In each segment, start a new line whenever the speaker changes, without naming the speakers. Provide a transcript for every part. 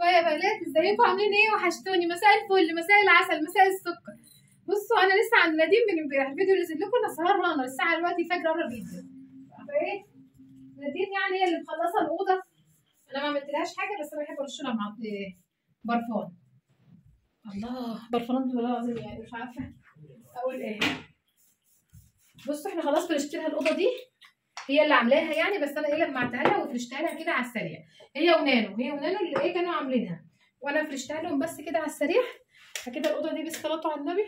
يا بنات ازيكم عاملين ايه وحشتوني مساء الفل مساء العسل مساء السكر بصوا انا لسه عند نادين من امبارح الفيديو اللي نزل لكم انا سهرانه الساعه دلوقتي فجر ورا الفيديو عارفه ايه نادين يعني هي اللي مخلصه الاوضه انا ما عملتلهاش حاجه بس انا بحب ارش لها مع برفان الله برفان والله العظيم يعني مش عارفه اقول ايه بصوا احنا خلاص فرشت لها الاوضه دي هي اللي عاملاها يعني بس انا ايه لمعتها لها وفرشتها لها كده على السريع هي ونانو هي ونانو اللي ايه كانوا عاملينها وانا فرشتها لهم بس كده على السريع فكده الاوضه دي بالصلاه على النبي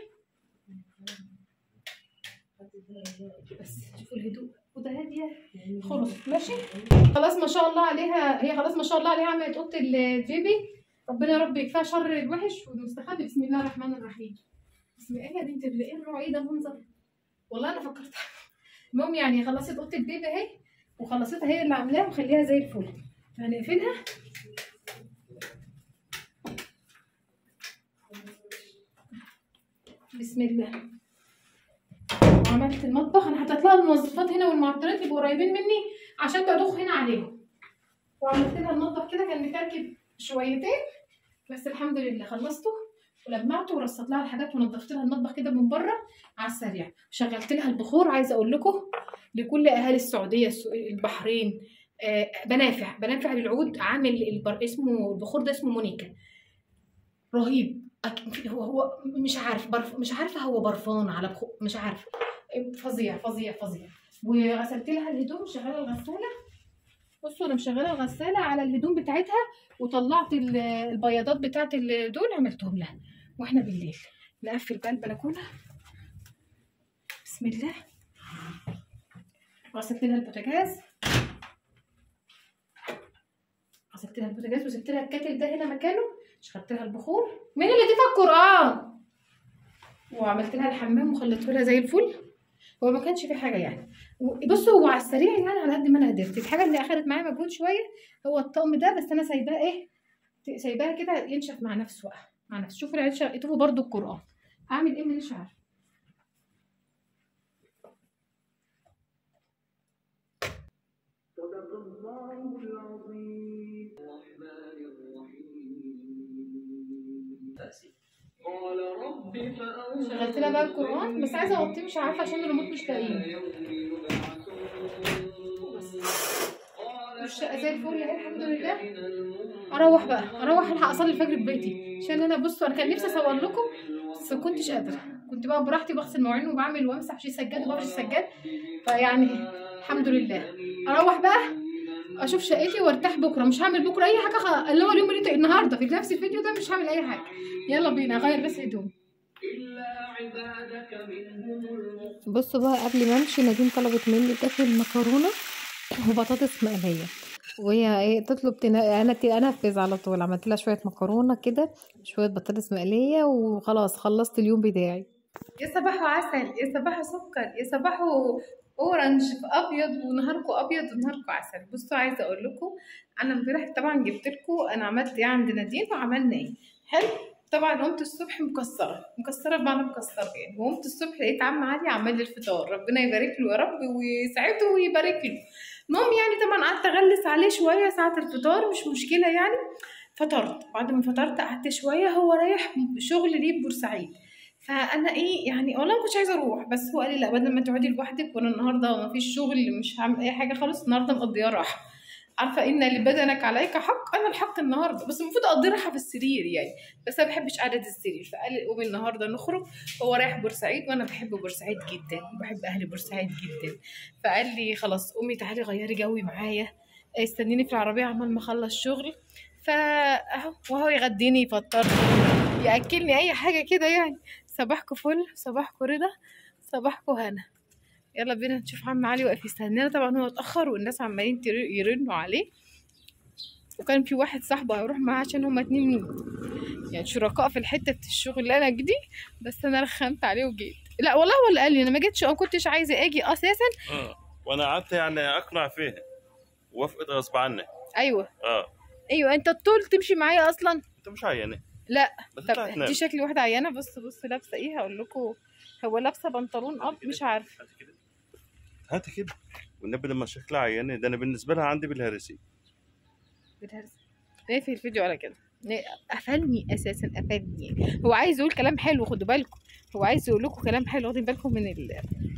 بس شوفوا الهدوء اوضه هاديه خلص ماشي خلاص ما شاء الله عليها هي خلاص ما شاء الله عليها عملت اوضه البيبي ربنا يا رب يكفيها شر الوحش والمستخبي بسم الله الرحمن الرحيم بسم الله يا بنت ايه الرعي ده منظر والله انا فكرت المهم يعني خلصت اوضه البيبي اهي وخلصتها هي اللي عاملاها وخليها زي الفل هنقفلها بسم الله وعملت المطبخ انا حطيت لها الموظفات هنا والمعطرات يبقوا قريبين مني عشان تدوخ هنا عليهم وعملت لها المطبخ كده كان مكركب شويتين بس الحمد لله خلصته ولمعته ورصت لها الحاجات ونضفت لها المطبخ كده من بره على السريع شغلت لها البخور عايزه اقول لكم لكل اهالي السعوديه البحرين آه بنافع بنافع للعود عامل البر... اسمه البخور ده اسمه مونيكا رهيب أك- هو هو مش عارف برف... مش عارفه هو برفان على بخور مش عارفه فظيع فظيع فظيع وغسلت لها الهدوم شغاله الغساله بصوا انا مشغله الغساله على الهدوم بتاعتها وطلعت ال- البياضات بتاعت ال- دول عملتهم لها واحنا بالليل نقفل بقى البلكونه بسم الله غسلت لها البوتاجاز غسلت لها البوتاجاز وسبت لها الكاتل ده هنا مكانه شغلت لها البخور مين اللي ضيف القران وعملت لها الحمام وخليته لها زي الفل هو ما كانش في حاجه يعني بصوا هو على السريع يعني على قد ما انا قدرت الحاجه اللي اخدت معايا مجهود شويه هو الطقم ده بس انا سايباه ايه سايباها كده ينشف مع نفسه بقى مع نفسه شوفوا العيال شقتوا برضو القران اعمل ايه مش عارفه
صدق الله العظيم الرحمن الرحيم قال رب فأوزعني
شغلت لها بقى القران بس عايزه اوطيه مش عارفه عشان الريموت مش لاقيه
يوم يبعثون قال
والشقه زي الفل اهي الحمد لله
من المنذرين
اروح بقى اروح الحق اصلي الفجر في بيتي عشان انا بصوا انا كان نفسي اصور لكم بس ما كنتش قادره كنت بقى براحتي بغسل مواعين وبعمل وامسح شي سجاد وبفرش سجاد فيعني الحمد لله اروح بقى اشوف شقتي وارتاح بكره مش هعمل بكره اي حاجه خ... اللي هو اليوم اللي النهارده في نفس الفيديو ده مش هعمل اي حاجه يلا بينا اغير بس هدوم
إلا عبادك منهم المخلصين
بصوا بقى قبل ما امشي نادين طلبت مني تاكل مكرونه وبطاطس مقليه وهي ايه تطلب تنا... انا ت- انفذ على طول عملت لها شويه مكرونه كده شويه بطاطس مقليه وخلاص خلصت اليوم بتاعي
يا صباحو عسل يا صباحو سكر يا صباحو اورنج في ابيض ونهاركم ابيض ونهاركم عسل بصوا عايزه اقول لكم انا امبارح طبعا جبت لكم انا عملت ايه عند نادين وعملنا ايه حلو طبعا قمت الصبح مكسره مكسره بمعنى مكسره يعني وقمت الصبح لقيت عم علي عمل لي الفطار ربنا يبارك له يا رب ويسعده ويبارك له المهم يعني طبعا قعدت اغلس عليه شويه ساعه الفطار مش مشكله يعني فطرت بعد ما فطرت قعدت شويه هو رايح شغل ليه بورسعيد فانا ايه يعني والله ما كنتش عايزه اروح بس هو قال لي لا بدل ما تقعدي لوحدك وانا النهارده ما فيش شغل مش هعمل اي حاجه خالص النهارده مقضيه راحه عارفه ان لبدنك عليك حق انا الحق النهارده بس المفروض اقضي راحه في السرير يعني بس انا ما بحبش قعده السرير فقال لي قومي النهارده نخرج هو رايح بورسعيد وانا بحب بورسعيد جدا وبحب اهل بورسعيد جدا فقال لي خلاص قومي تعالي غيري جوي معايا استنيني في العربيه عمال ما اخلص شغل فاهو وهو يغديني يفطرني ياكلني اي حاجه كده يعني صباحكم فل صباحكم رضا صباحكم هنا يلا بينا نشوف عم علي واقف يستنانا طبعا هو اتاخر والناس عمالين تر- يرنوا عليه وكان في واحد صاحبه هيروح معاه عشان هما اتنين يعني شركاء في الحته بتاعت الشغل اللي انا دي بس انا رخمت عليه وجيت لا والله هو اللي قال لي انا ما جيتش ما كنتش عايزه اجي اساسا
اه وانا قعدت يعني اقنع فيها وافقت غصب عني
ايوه
اه
ايوه انت الطول تمشي معايا اصلا
انت مش عينه
لا
بس
طب
طلعت نام
دي شكل واحده عيانه بص بص لابسه ايه هقول لكم هو لابسه بنطلون اب مش عارف
هات كده هات كده والنبي لما شكلها عيانه ده انا بالنسبه لها عندي بالهرسي
بتهرس ايه في الفيديو على كده قفلني اساسا قفلني هو عايز يقول كلام حلو خدوا بالكم هو عايز يقول لكم كلام حلو واخدين بالكم من ال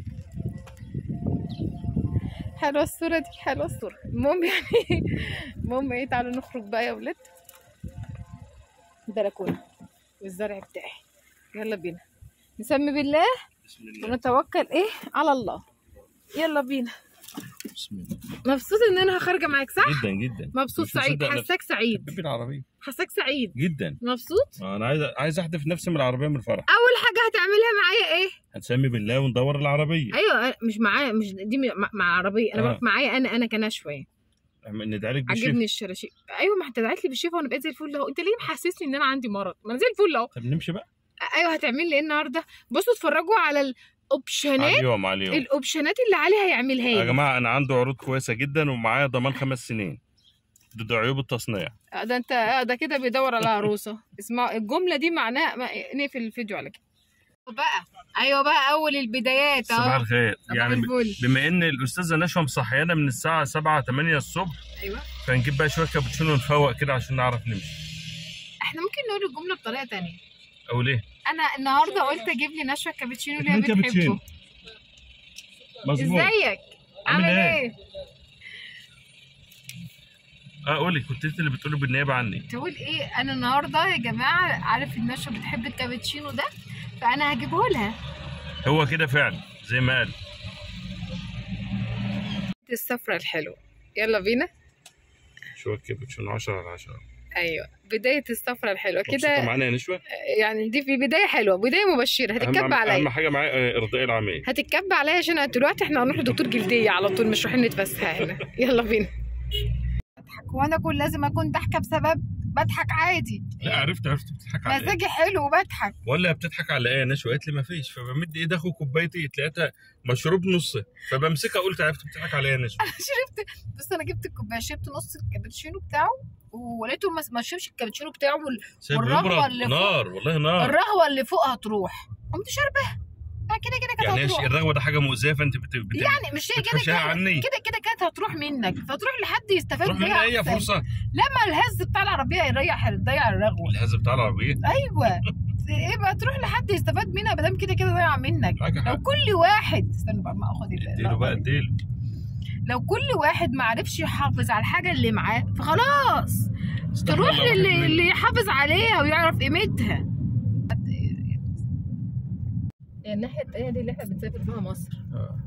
حلوه الصوره دي حلوه الصوره المهم يعني المهم ايه تعالوا نخرج بقى يا ولاد البلكونه والزرع بتاعي يلا بينا نسمي بالله
بسم الله
ونتوكل ايه على الله يلا بينا
بسم الله
مبسوط ان انا خارجه معاك صح
جدا جدا
مبسوط
مش
سعيد
مصدق نفسي.
حساك سعيد
بحب العربيه
حساك سعيد
جدا
مبسوط
انا عايز عايز احدف نفسي من العربيه من الفرح
اول حاجه هتعملها معايا ايه
هنسمي بالله وندور العربيه
ايوه مش معايا مش دي مع- مع عربيه انا
آه.
بقولك معايا انا انا كنشوه
ندعي لك بالشفا
عجبني الشراشيب ايوه ما انت دعيت لي بالشفا وانا بقيت زي الفل اهو انت ليه محسسني ان انا عندي مرض ما انا زي الفل اهو
طب نمشي بقى
ايوه هتعمل لي ايه النهارده بصوا اتفرجوا على
على
الاوبشنات
اليوم على اليوم
الاوبشنات اللي علي هيعملها
يا
لي
جماعه انا عندي عروض كويسه جدا ومعايا ضمان خمس سنين ضد عيوب التصنيع
آه، ده انت آه، ده كده بيدور على عروسه اسمع الجمله دي معناها ما... نقفل الفيديو على كده بقى ايوه بقى اول البدايات
صباح
اهو
الخير
صباح
يعني ب-
الفل.
بما ان الاستاذه نشوى مصحيانا من الساعه 7 8 الصبح
ايوه
فنجيب بقى شويه كابتشينو ونفوق كده عشان نعرف نمشي
احنا ممكن نقول الجمله بطريقه تانية
او ليه
انا النهارده قلت اجيب لي نشوه كابتشينو اللي هي
اتنين كابتشينو.
بتحبه
مظبوط
ازيك
عامل
عامل
ايه؟
ايه
اه قولي كنت انت اللي بتقولي بالنيابه عني
تقول ايه انا النهارده يا جماعه عارف النشوه بتحب الكابتشينو ده فانا هجيبه لها
هو كده فعلا زي ما قال
السفره الحلوه يلا بينا
شويه كابتشينو 10 على 10
ايوه بدايه السفره الحلوه
مبسوطه
كده
معانا يا نشوى
يعني دي في بدايه حلوه بدايه مبشره هتتكب
اهم
عليا
اهم حاجه معايا آه، ارضاء العميل
هتتكب عليا عشان دلوقتي احنا هنروح لدكتور جلديه على طول مش رايحين نتفسح هنا يلا بينا بضحك وانا كل لازم اكون ضحكه بسبب بضحك عادي
لا عرفت عرفت بتضحك على ايه
مزاجي حلو وبضحك
ولا بتضحك على ايه يا نشوى قالت لي ما فيش فبمد ايدي اخد كوبايتي لقيتها مشروب نص فبمسكها قلت عرفت بتضحك على ايه يا نشوى
شربت بس انا جبت الكوبايه شربت نص الكابتشينو بتاعه ولقيته ما ما شربش الكابتشينو بتاعه وال-
سايب
والرغوة
يبرد
اللي فوق.
نار والله نار
الرغوه اللي فوق هتروح قمت شارباها آه كده كده كانت
يعني إيش
هتروح
الرغوه ده حاجه مؤذيه فانت بت... بت...
يعني مش هي كده
بتخشها
كده
عني
كده كده كانت هتروح منك فتروح لحد يستفاد
تروح منها
بيها
اي
أحسن.
فرصه
لما الهز بتاع العربيه يريح يضيع الرغوه
الهز بتاع العربيه
ايوه ايه بقى تروح لحد يستفاد منها ما دام كده كده ضيع منك
حاجه
لو
حاجه
كل واحد استنى بقى ما اخد ال-
اديله بقى اديله
لو كل واحد ما عرفش يحافظ على الحاجه اللي معاه فخلاص
استغفر
تروح
الله واحد
للي
مني.
اللي يحافظ عليها ويعرف قيمتها الناحية التانية دي اللي احنا بنسافر فيها مصر
آه.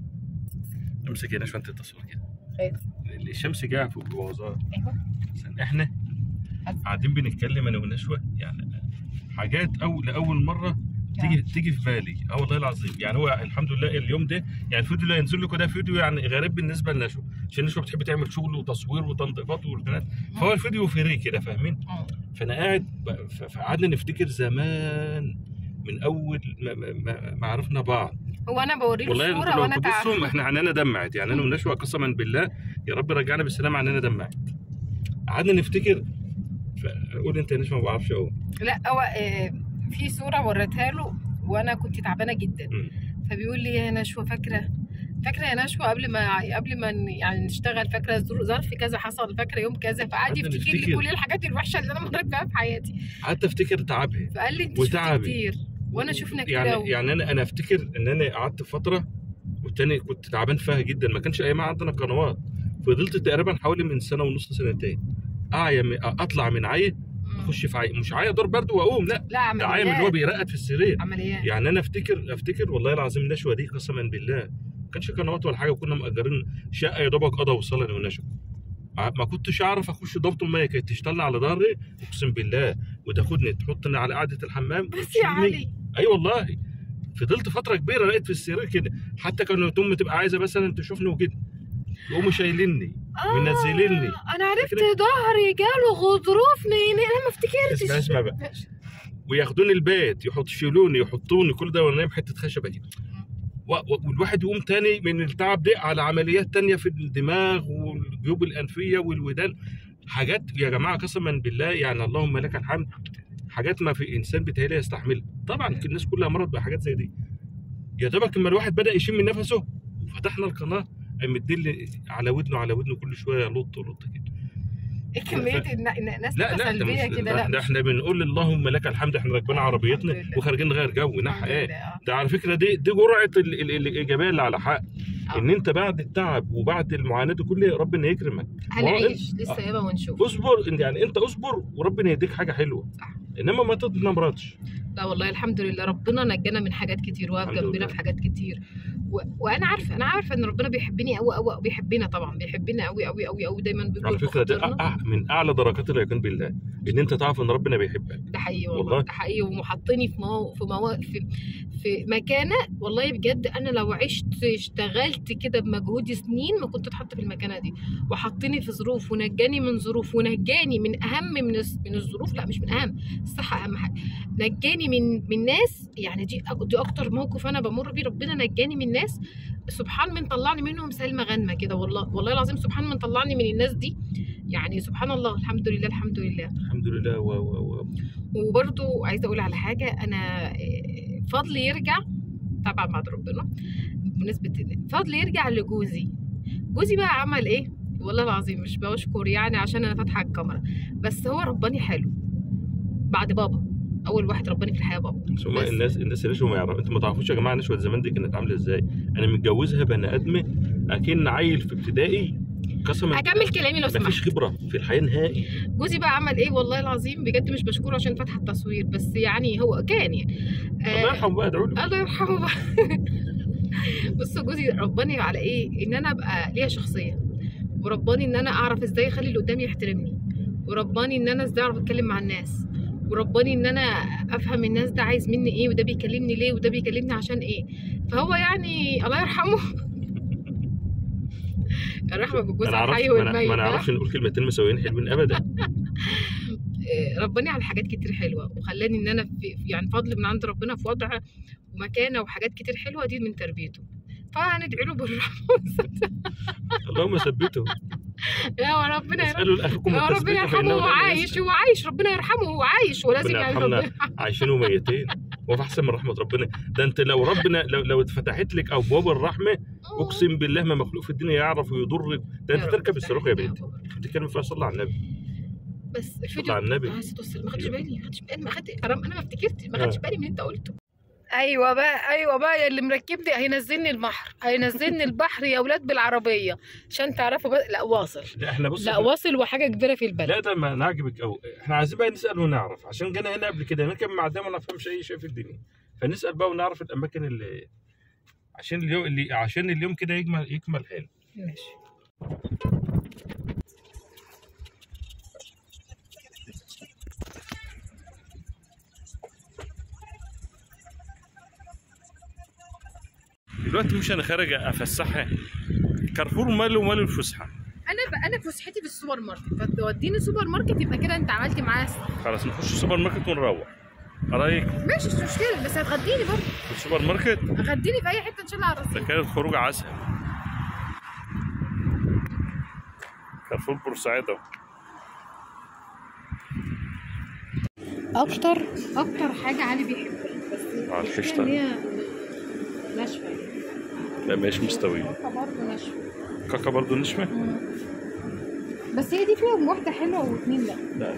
امسك هنا عشان تتصل كده
خير.
الشمس جايه فوق الوزاره
ايوه
عشان احنا قاعدين بنتكلم انا ونشوى يعني حاجات او لاول مره تيجي تيجي في بالي اه والله العظيم يعني هو الحمد لله اليوم ده يعني الفيديو اللي هينزل لكم ده فيديو يعني غريب بالنسبه لنشوى عشان نشوى بتحب تعمل شغل وتصوير وتنظيفات وروتينات فهو الفيديو فري كده فاهمين
آه.
فانا قاعد ب- ف- فقعدنا نفتكر زمان من اول ما, ما- ما, ما عرفنا بعض
هو انا بوريك
والله
الصورة
انتوا لو
وانا
تبصوا
تعرف
احنا عينينا دمعت يعني انا ونشوى قسما بالله يا رب رجعنا بالسلامه عينينا دمعت قعدنا نفتكر قول انت يا نشوى ما بعرفش اقول
لا هو آه، في صورة وريتها له وانا كنت تعبانة جدا
مم.
فبيقول لي يا نشوى فاكرة فاكرة يا نشوى قبل ما قبل ما ن- يعني نشتغل فاكرة ظر- ظرف كذا حصل فاكرة يوم كذا فقعد
قعدنا
يفتكر لي
نفتكر.
كل الحاجات الوحشة اللي انا مريت بيها في حياتي
قعدت افتكر تعبها
فقال لي انت شفت
وتعبي.
كتير وانا شفنا كتير
يعني
قوي
يعني انا انا افتكر ان انا قعدت فتره والتاني كنت تعبان فيها جدا ما كانش ايامها عندنا قنوات فضلت تقريبا حوالي من سنه ونص سنتين اعيا من- اطلع من عيا اخش في عيا مش عيا دور برد واقوم لا
لا
ده عيا من اللي هو
عمليات
بيرقد في السرير
عمليات
يعني انا افتكر افتكر والله العظيم نشوه دي قسما بالله ما كانش قنوات ولا حاجه وكنا مأجرين شقه يا دوبك قضى وصلني ونشوه ما كنتش اعرف اخش ضبط الميه كانت تشتغل على ظهري اقسم بالله وتاخدني تحطني على قاعده الحمام
بس يا
وتشيلني.
علي
اي والله فضلت فتره كبيره لقيت في السرير كده حتى كانت امي تبقى عايزه مثلا تشوفني وكده يقوموا شايليني منزليني.
انا عرفت
فاكرة؟
ظهري جاله غضروف من انا ما افتكرتش
اسمع اسمع بقى وياخدوني البيت يحط يشيلوني يحطوني كل ده وانا نايم حته خشبه كده و- و- والواحد يقوم تاني من التعب ده على عمليات تانية في الدماغ والجيوب الانفيه والودان حاجات يا جماعه قسما بالله يعني اللهم لك الحمد حاجات ما في انسان بيتهيألي يستحملها طبعا الناس كلها مرت بحاجات زي دي يا دوبك لما الواحد بدا يشم نفسه وفتحنا القناه قام مديلي على ودنه على ودنه كل شويه لط لط كده
ايه كميه الن- الن- ناس
لا
تبقى
لا ده
سلبيه
مش
كده
ده,
لا
ده
مش-
احنا بنقول اللهم لك الحمد احنا راكبين عربيتنا
الحمد لله.
وخارجين نغير جو
الحمد
نح ايه
لله، آه.
ده على فكره دي دي جرعه ال- ال- الايجابيه اللي على حق
آه.
ان انت بعد التعب وبعد المعاناه دي كلها ربنا يكرمك ما هو
هنعيش
انت-
لسه يابا ونشوف
اصبر انت يعني انت اصبر وربنا يديك حاجه حلوه
صح.
انما ما تتنمرضش
لا والله الحمد لله ربنا نجانا من حاجات كتير واقف
الحمد
جنبنا
لله.
في حاجات كتير و... وانا عارفه انا عارفه ان ربنا بيحبني قوي قوي بيحبنا طبعا بيحبنا قوي قوي قوي قوي دايما بيجبر
على فكره ده
بخاطرنا.
أع- من اعلى درجات اليقين بالله ان انت تعرف ان ربنا بيحبك
ده حقيقي والله,
والله.
ده حقيقي ومحطني في مو... في, مو... في في مكانه والله بجد انا لو عشت اشتغلت كده بمجهودي سنين ما كنت اتحط في المكانه دي وحطني في ظروف ونجاني من ظروف ونجاني من اهم من الز- من الظروف لا مش من اهم الصحه اهم حاجه نجاني من من ناس يعني دي أك- دي اكتر موقف انا بمر بيه ربنا نجاني من ناس سبحان من طلعني منهم سلمى غانمه كده والله والله العظيم سبحان من طلعني من الناس دي يعني سبحان الله الحمد لله الحمد لله
الحمد لله و و و
وبرضو عايزه اقول على حاجه انا إيه، فضل يرجع طبعا بعد ربنا بنسبه فضل يرجع لجوزي جوزي بقى عمل ايه والله العظيم مش بشكر يعني عشان انا فاتحه الكاميرا بس هو رباني حلو بعد بابا اول واحد رباني في الحياه بابا
ثم
بس.
الناس الناس اللي ما يعرفوا انتوا ما تعرفوش يا جماعه نشوه زمان دي كانت عامله ازاي انا متجوزها بني ادمه اكن عيل في ابتدائي قسما
اكمل كلامي لو
ما
سمحت
فيش خبره في الحياه نهائي
جوزي بقى عمل ايه والله العظيم بجد مش بشكره عشان فاتحه التصوير بس يعني هو كان يعني
الله يرحمه بقى ادعوا له
الله يرحمه بقى بصوا جوزي رباني على ايه ان انا ابقى ليا شخصيه ورباني ان انا اعرف ازاي اخلي اللي قدامي يحترمني ورباني ان انا ازاي اعرف اتكلم مع الناس ورباني ان انا افهم الناس ده عايز مني ايه وده بيكلمني ليه وده بيكلمني عشان ايه فهو يعني الله يرحمه الرحمه بالجوز
ما
على
نعرفش
الحي
ما
والميت
ما
ها؟
نعرفش نقول كلمتين مساويين حلوين ابدا
آه، رباني على حاجات كتير حلوه وخلاني ان انا في يعني فضل من عند ربنا في وضع ومكانه وحاجات كتير حلوه دي من تربيته فهندعي له بالرحمه
اللهم ثبته
يا ربنا يرحمه
اسالوا لاخيكم
يا ربنا
التثبيت فانه
يرحمه هو
لا
عايش
يسأل.
هو عايش ربنا يرحمه هو عايش ولازم
ربنا
يعني
يرحمنا
ربنا
عايشين وميتين وفي احسن من رحمه ربنا ده انت لو ربنا لو, لو اتفتحت لك ابواب الرحمه اقسم بالله ما مخلوق في الدنيا يعرف يضرك ده انت
يا رب
تركب الصاروخ يا
تفتح
بنت
لنا أبواب.
بتتكلم فيها صلى على النبي
بس
صلى
الفيديو
على النبي
عليه الصلاه والسلام ما خدتش بالي ما خدتش بالي ما خدت حرام انا ما افتكرت ما
آه.
خدتش بالي من اللي انت قلته ايوه بقى ايوه بقى يا اللي مركبني هينزلني البحر هينزلني البحر يا اولاد بالعربيه عشان تعرفوا بقى لا واصل
لا احنا بص
لا واصل وحاجه كبيره في البلد
لا ده ما نعجبك او احنا عايزين بقى نسال ونعرف عشان جينا هنا قبل كده نركب مع ده ما نفهمش اي شيء في الدنيا فنسال بقى ونعرف الاماكن اللي عشان اليوم اللي عشان اليوم كده يكمل يكمل حلو
ماشي
دلوقتي مش انا خارج افسحها كارفور ماله وماله الفسحه
انا بقى انا فسحتي في السوبر ماركت فتوديني سوبر ماركت يبقى كده انت عملت معايا
خلاص نخش السوبر ماركت ونروح رايك
ماشي مش مشكله بس هتغديني برضه
في السوبر ماركت
غديني في اي حته ان شاء الله على
ده
الرصيف
كانت خروج عسل كارفور بورسعيد اهو
اكتر اكتر حاجه علي بيحبها بس
آه،
المشكلة
القشطة.
ان هي ناشفه
لا مش مستوي
برضه ناشفه
كاكا برضو نشمه
بس هي دي فيهم واحده حلوه واثنين لا
لا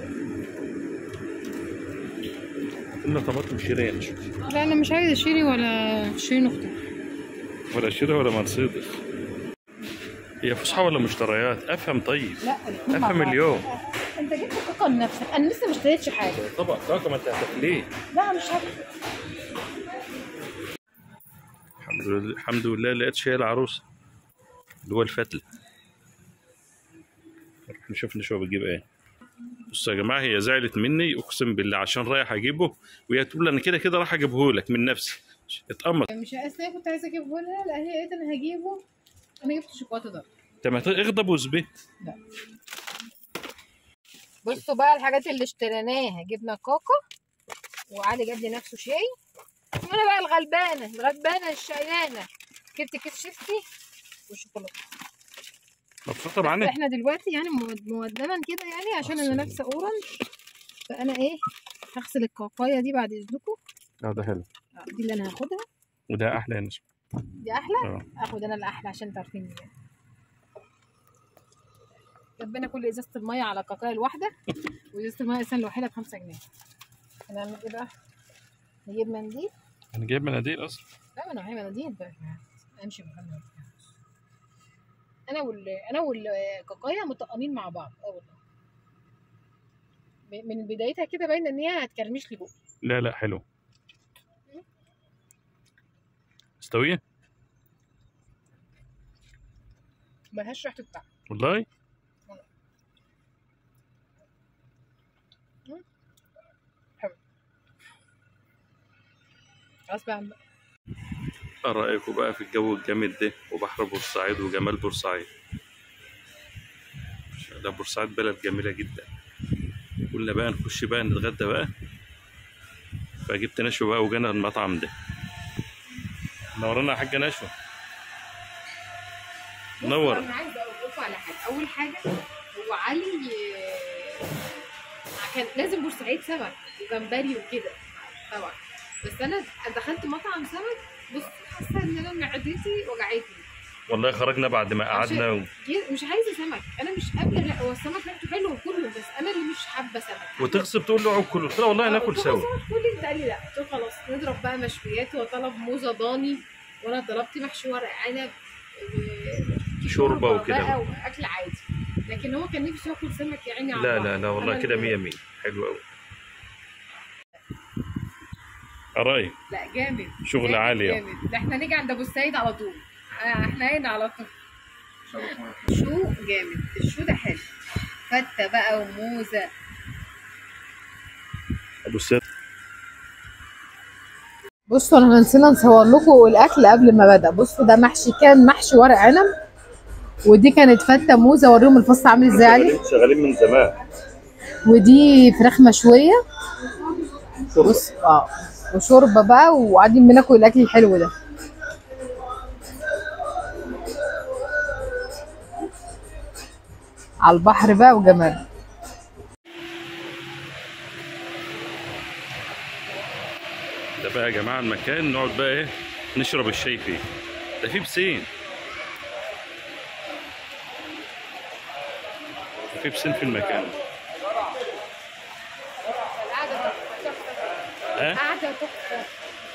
قلنا طماطم شيري نشوف
لا انا مش عايزه شيري ولا شيرين اختي
ولا شيري ولا مرسيدس هي فسحه ولا مشتريات افهم طيب
لا الاتنين مع
افهم
بعض.
اليوم
انت جبت الكاكا لنفسك انا لسه ما اشتريتش حاجه
طبق كاكا ما انت هتاكليه
لا مش هاكل
الحمد لله الحمد لله لقيت شيء العروسه اللي هو الفتله نروح نشوف نشوف بتجيب ايه بصوا يا جماعه هي زعلت مني اقسم بالله عشان رايح اجيبه وهي تقول انا كده كده راح اجيبه لك من نفسي اتقمص
مش اصل كنت عايزه اجيبه لها لا هي قالت انا هجيبه انا جبت شوكولاته ده
انت ما اغضب وزبي
بصوا بقى الحاجات اللي اشتريناها جبنا كوكو وعلي جاب لي نفسه شاي وانا بقى الغلبانه الغلبانه الشقيانه جبت كيس شيبسي وشوكولاته
مبسوطه معانا
احنا دلوقتي يعني مود- مقدما كده يعني عشان انا لابسه اورنج فانا ايه هغسل الكوكايه دي بعد اذنكم
اه ده حلو
آه، دي اللي انا هاخدها
وده احلى يا نسمة
دي احلى
اه
اخد انا الاحلى عشان تعرفين يعني. جنبنا كل ازازه الميه على الكاكايه الواحده وازازه الميه اساسا لوحدها ب 5 جنيه هنعمل ايه بقى؟ نجيب منديل
انا جايب مناديل اصلا
لا ما انا معايا مناديل بقى امشي محمد انا وال انا والكاكايه مطقمين مع بعض اه والله ب- من بدايتها كده باينه ان هي هتكرمش لي بقى
لا لا حلو مستوية
ملهاش ريحه الطعم
والله
خلاص بقى عم-
ايه رايكم بقى في الجو الجامد ده وبحر بورسعيد وجمال بورسعيد ده بورسعيد بلد جميله جدا قلنا بقى نخش بقى نتغدى بقى فجبت نشوى بقى وجانا المطعم ده نورنا يا حاجه نشوى نور
انا عايزه اقول لكم على حاجه اول حاجه هو علي آه، كان لازم بورسعيد سمك وجمبري وكده طبعا بس انا دخلت مطعم سمك بص حاسه ان انا معدتي وجعتني
والله خرجنا بعد ما قعدنا و...
جي- مش عايزه سمك انا مش قابله لا هو السمك ريحته حلوه وكله بس انا اللي مش حابه سمك
وتغصب تقول له عود كله قلت له والله ناكل
قلت له
سوا
سمك كل انت قال لي لا قلت له خلاص نضرب بقى مشويات وطلب موزه ضاني وانا طلبت محشي ورق عنب و-
شوربة وكده.
بقى واكل عادي لكن هو كان نفسه ياكل سمك يا عيني على
لا
البحر.
لا لا والله
أنا
كده
اللي-
مية مية حلو قوي قرايب
لا جامد
شغل
جامد،
عالي أهو.
جامد ده احنا نيجي عند ابو السيد على طول آه، احنا هنا على طول شو جامد الشو ده حلو فته بقى وموزه
ابو السيد
بصوا انا نسينا نصور لكم الاكل قبل ما بدا بصوا ده محشي كان محشي ورق عنب ودي كانت فته موزه اوريهم الفص عامل ازاي عليه
شغالين من زمان
ودي فراخ مشويه بص اه وشوربه بقى وقاعدين بناكل الاكل الحلو ده على البحر بقى وجمال
ده بقى يا جماعه المكان نقعد بقى ايه نشرب الشاي فيه ده فيه بسين ده فيه بسين في المكان
القعده
ها
قعده تحفه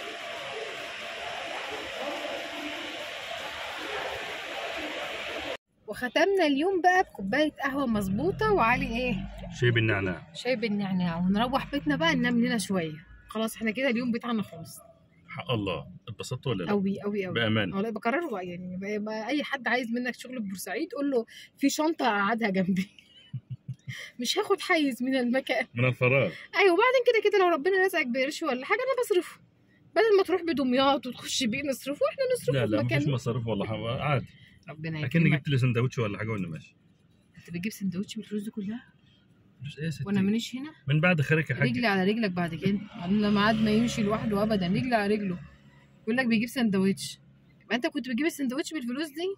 وختمنا اليوم بقى بكوبايه قهوه مظبوطه وعلي ايه
شاي بالنعناع
شاي بالنعناع ونروح بيتنا بقى ننام لنا شويه خلاص احنا كده اليوم بتاعنا خلص
حق الله اتبسطت ولا لا
قوي قوي قوي
بامان
والله بكرره بقى يعني بقى بقى اي حد عايز منك شغل في بورسعيد قول له في شنطه قعدها جنبي مش هاخد حيز من المكان
من الفراغ
ايوه وبعدين كده كده لو ربنا رزقك بقرش ولا حاجه انا بصرفه بدل ما تروح بدمياط وتخش بيه نصرفه احنا نصرفه
لا
في
لا مفيش
مكان
مصاريف ولا حاجه عادي
ربنا
اكن
يكرمك
جبت لي سندوتش ولا حاجه وانا ماشي
انت بتجيب سندوتش بالفلوس دي كلها
بس ايه يا ستي
وانا منيش هنا
من بعد خيرك يا حاج
رجلي على رجلك بعد كده قبل ما عاد ما يمشي لوحده ابدا رجلي على رجله يقول لك بيجيب سندوتش يبقى انت كنت بتجيب السندوتش بالفلوس دي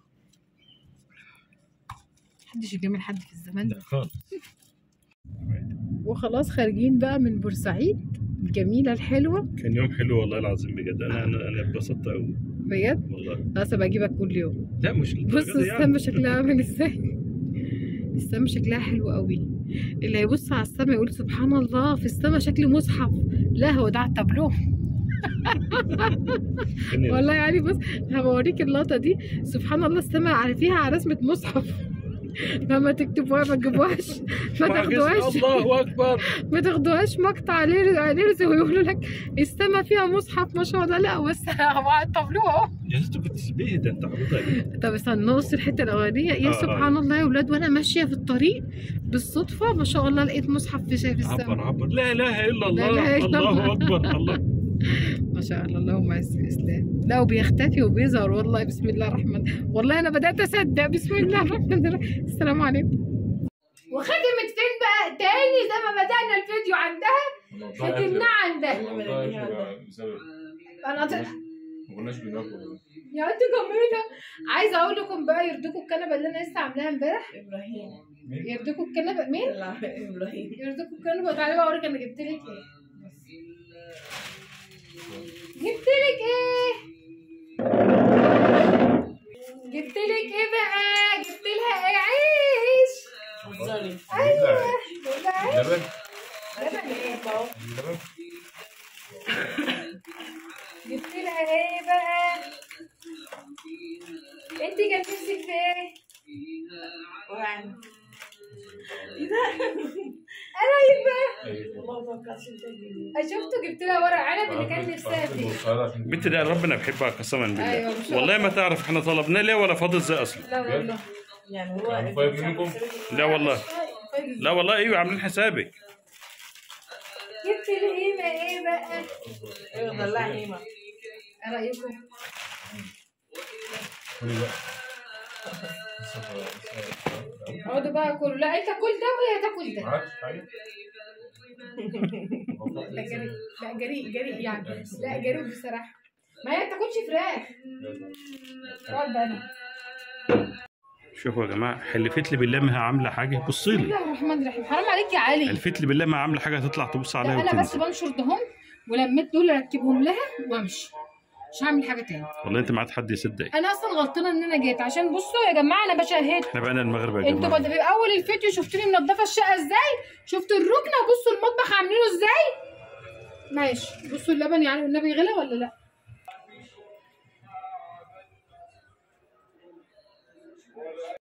محدش يجامل حد في الزمان ده
لا خالص
وخلاص خارجين بقى من بورسعيد الجميله الحلوه
كان يوم حلو والله العظيم بجد انا انا انا اتبسطت قوي
بجد
والله
خلاص ابقى اجيبك كل يوم
لا مش للدرجة
بص
دي يعني.
السما شكلها عامل ازاي السما شكلها حلو قوي اللي هيبص على السما يقول سبحان الله في السما شكل مصحف لا هو ده على التابلوه
إني-
والله يعني بص هبوريك اللقطه دي سبحان الله السما على فيها على رسمه مصحف فما تكتبوها ما تجيبوهاش ما تاخدوهاش
الله اكبر
ما تاخدوهاش مقطع نرز ويقولوا لك السما فيها مصحف ما شاء الله لا بس هو على التابلوه اهو
يا ست كنت تسبيه ده انت عبيطه
طب استنى نبص الحته الاولانيه يا
آه،
سبحان الله يا ولاد وانا ماشيه في الطريق بالصدفه ما شاء الله لقيت مصحف في شايف
عبر
السما
عبر لا اله الا
لا إله
الله
إلا
الله
الله.
اكبر الله
ما شاء الله اللهم عز الاسلام لا وبيختفي وبيظهر والله بسم الله الرحمن والله انا بدات اصدق بسم الله الرحمن الرحيم السلام عليكم وخدمت فين بقى تاني زي ما بدانا الفيديو عندها ختمناه عندها انا طلع
ما كناش بناكل
يا انت جميله عايزه اقول لكم بقى يرضيكم الكنبه اللي انا لسه عاملاها امبارح
ابراهيم
يرضيكم الكنبه مين
لا ابراهيم
يرضيكم الكنبه تعالي بقى اوريك انا جبت لك ايه جبت لك ايه جبت لك ايه بقى جبت لها ايه عيش
اتفضلي
ايوه
لبن
لبن ايه
لبن
جبت لها ايه بقى انت كان نفسك في ايه
وعن
انا يبقى
والله ما فكرش انت تجيبي
شفته جبت لها ورق عنب اللي كان نفسها فيه
البنت دي ربنا بيحبها قسما بالله
أيوة، إن شاء
والله ما تعرف احنا طلبنا ليه ولا فاضل زي اصلا
لا والله
يعني هو
يعني طيب منكم؟
لا والله لا والله ايوه عاملين حسابك
جبت لي ايه ايه بقى
ايوه طلعني ايه
ايه رايكم اقعدوا بقى كلوا لا انت كل ده وهي تاكل ده
معاك حاجة؟
لا جريء لا جريء جريء يعني لا جريء بصراحه ما هي ما بتاكلش فراخ اقعد بقى انا
شوفوا يا جماعه حلفت لي بالله ما هي عامله حاجه بصي
بسم
لي
الله الرحمن الرحيم حرام عليك يا علي
حلفت لي بالله ما عامله حاجه هتطلع تبص عليا
لا انا بس
وتنزل
بنشر دهم ولميت دول اركبهم لها وامشي مش هعمل حاجه تاني
والله انت ما عاد حد يصدق
انا اصلا غلطانه ان انا جيت عشان بصوا يا جماعه انا بشاهد
احنا بقينا المغرب يا
انتوا
جماعه
بد- في اول الفيديو شفتوني منضفه الشقه ازاي شفتوا الركنه بصوا المطبخ عاملينه ازاي ماشي بصوا اللبن يعني والنبي غلى ولا لا